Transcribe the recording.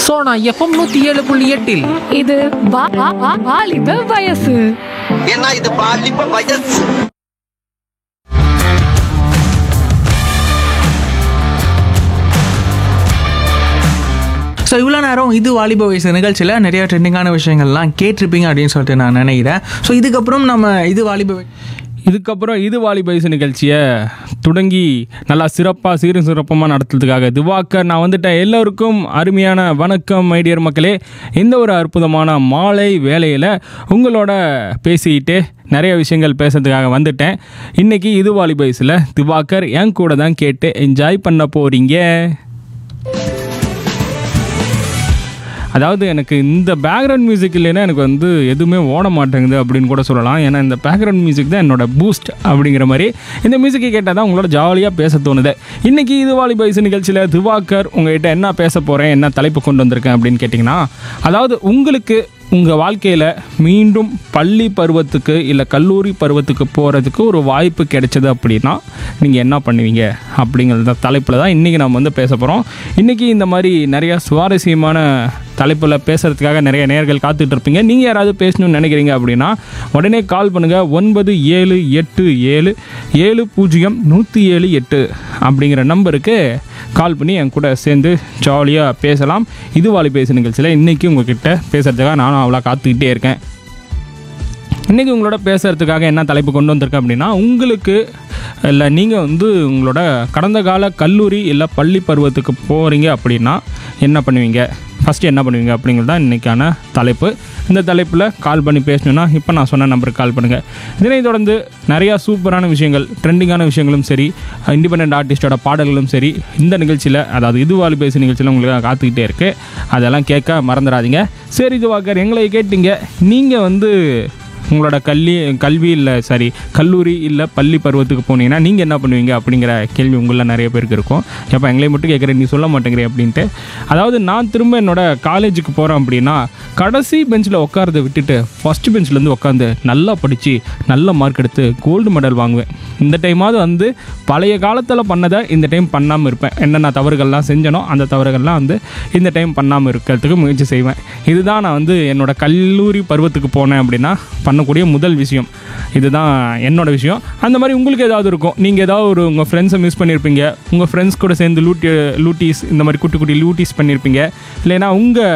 Sona FM நூத்தி ஏழு புள்ளி எட்டில் இது வா- வா- வா- வாலிப வயசு ஏன்னா இது பாலிப்ப வயசு ஸோ இவ்வளோ நேரம் இது வாலிப வயசு நிகழ்ச்சியில் நிறைய ட்ரெண்டிங்கான விஷயங்கள்லாம் கேட்டிருப்பீங்க அப்படின்னு சொல்லிட்டு நான் நினைக்கிறேன் ஸோ இதுக்கப்புறம் நம்ம இது வாலிப வய- இதுக்கப்புறம் இது வாலி வயசு நிகழ்ச்சியை தொடங்கி நல்லா சிறப்பாக சீரும் சிறப்பமாக நடத்துறதுக்காக திவாகர் நான் வந்துட்டேன் எல்லோருக்கும் அருமையான வணக்கம் மைடியர் மக்களே இந்த ஒரு அற்புதமான மாலை வேலையில் உங்களோட பேசிக்கிட்டு நிறைய விஷயங்கள் பேசுறதுக்காக வந்துட்டேன் இன்றைக்கி இது வாலி வயசில் திவாகர் என் கூட தான் கேட்டு என்ஜாய் பண்ண போகிறீங்க அதாவது எனக்கு இந்த பேக்ரவுண்ட் மியூசிக் இல்லைன்னா எனக்கு வந்து எதுவுமே ஓட மாட்டேங்குது அப்படின்னு கூட சொல்லலாம் ஏன்னா இந்த பேக்ரவுண்ட் மியூசிக் தான் என்னோட பூஸ்ட் அப்படிங்கிற மாதிரி இந்த மியூசிக்கை கேட்டால் தான் உங்களோட ஜாலியாக பேச தோணுது இன்றைக்கி இது வாலி பைஸ் நிகழ்ச்சியில் திவாகர் உங்ககிட்ட என்ன பேச போகிறேன் என்ன தலைப்பு கொண்டு வந்திருக்கேன் அப்படின்னு கேட்டிங்கன்னா அதாவது உங்களுக்கு உங்கள் வாழ்க்கையில் மீண்டும் பள்ளி பருவத்துக்கு இல்லை கல்லூரி பருவத்துக்கு போகிறதுக்கு ஒரு வாய்ப்பு கிடைச்சது அப்படின்னா நீங்கள் என்ன பண்ணுவீங்க அப்படிங்கிற தலைப்பில் தான் இன்றைக்கி நம்ம வந்து பேச போகிறோம் இன்றைக்கி இந்த மாதிரி நிறையா சுவாரஸ்யமான தலைப்பில் பேசுகிறதுக்காக நிறைய நேர்கள் காத்துட்டு இருப்பீங்க நீங்கள் யாராவது பேசணும்னு நினைக்கிறீங்க அப்படின்னா உடனே கால் பண்ணுங்கள் ஒன்பது ஏழு எட்டு ஏழு ஏழு பூஜ்ஜியம் நூற்றி ஏழு எட்டு அப்படிங்கிற நம்பருக்கு கால் பண்ணி என் கூட சேர்ந்து ஜாலியாக பேசலாம் இது வாலி பேசு நிகழ்ச்சியில் இன்றைக்கி உங்ககிட்ட பேசுகிறதுக்காக நானும் அவ்வளோ காத்துக்கிட்டே இருக்கேன் இன்றைக்கி உங்களோட பேசுகிறதுக்காக என்ன தலைப்பு கொண்டு வந்திருக்கேன் அப்படின்னா உங்களுக்கு இல்லை நீங்கள் வந்து உங்களோட கடந்த கால கல்லூரி இல்லை பள்ளி பருவத்துக்கு போகிறீங்க அப்படின்னா என்ன பண்ணுவீங்க ஃபஸ்ட்டு என்ன பண்ணுவீங்க அப்படிங்கிறது தான் இன்றைக்கான தலைப்பு இந்த தலைப்பில் கால் பண்ணி பேசணுன்னா இப்போ நான் சொன்ன நம்பருக்கு கால் பண்ணுங்கள் இதனை தொடர்ந்து நிறையா சூப்பரான விஷயங்கள் ட்ரெண்டிங்கான விஷயங்களும் சரி இண்டிபெண்ட் ஆர்டிஸ்டோட பாடல்களும் சரி இந்த நிகழ்ச்சியில் அதாவது இது வாலி பேசு நிகழ்ச்சியில் உங்களுக்கு காத்துக்கிட்டே இருக்குது அதெல்லாம் கேட்க மறந்துடாதீங்க சரி இதுவாக்கர் எங்களை கேட்டீங்க நீங்கள் வந்து உங்களோட கல்வி கல்வி இல்லை சாரி கல்லூரி இல்லை பள்ளி பருவத்துக்கு போனீங்கன்னா நீங்கள் என்ன பண்ணுவீங்க அப்படிங்கிற கேள்வி உங்களில் நிறைய பேருக்கு இருக்கும் எப்போ எங்களை மட்டும் கேட்குறேன் நீ சொல்ல மாட்டேங்கிற அப்படின்ட்டு அதாவது நான் திரும்ப என்னோட காலேஜுக்கு போகிறேன் அப்படின்னா கடைசி பெஞ்சில் உட்காரதை விட்டுட்டு ஃபஸ்ட் பெஞ்ச்லேருந்து உட்காந்து நல்லா படித்து நல்ல மார்க் எடுத்து கோல்டு மெடல் வாங்குவேன் இந்த டைமாவது வந்து பழைய காலத்தில் பண்ணதை இந்த டைம் பண்ணாமல் இருப்பேன் என்னென்ன தவறுகள்லாம் செஞ்சனோ அந்த தவறுகள்லாம் வந்து இந்த டைம் பண்ணாமல் இருக்கிறதுக்கு முயற்சி செய்வேன் இதுதான் நான் வந்து என்னோட கல்லூரி பருவத்துக்கு போனேன் அப்படின்னா பண்ணக்கூடிய முதல் விஷயம் இதுதான் என்னோட விஷயம் அந்த மாதிரி உங்களுக்கு ஏதாவது இருக்கும் நீங்கள் ஏதாவது ஒரு உங்கள் ஃப்ரெண்ட்ஸை மிஸ் பண்ணியிருப்பீங்க உங்கள் ஃப்ரெண்ட்ஸ் கூட சேர்ந்து லூட்டி லூட்டிஸ் இந்த மாதிரி குட்டி குட்டி லூட்டிஸ் பண்ணியிருப்பீங்க இல்லைன்னா உங்கள்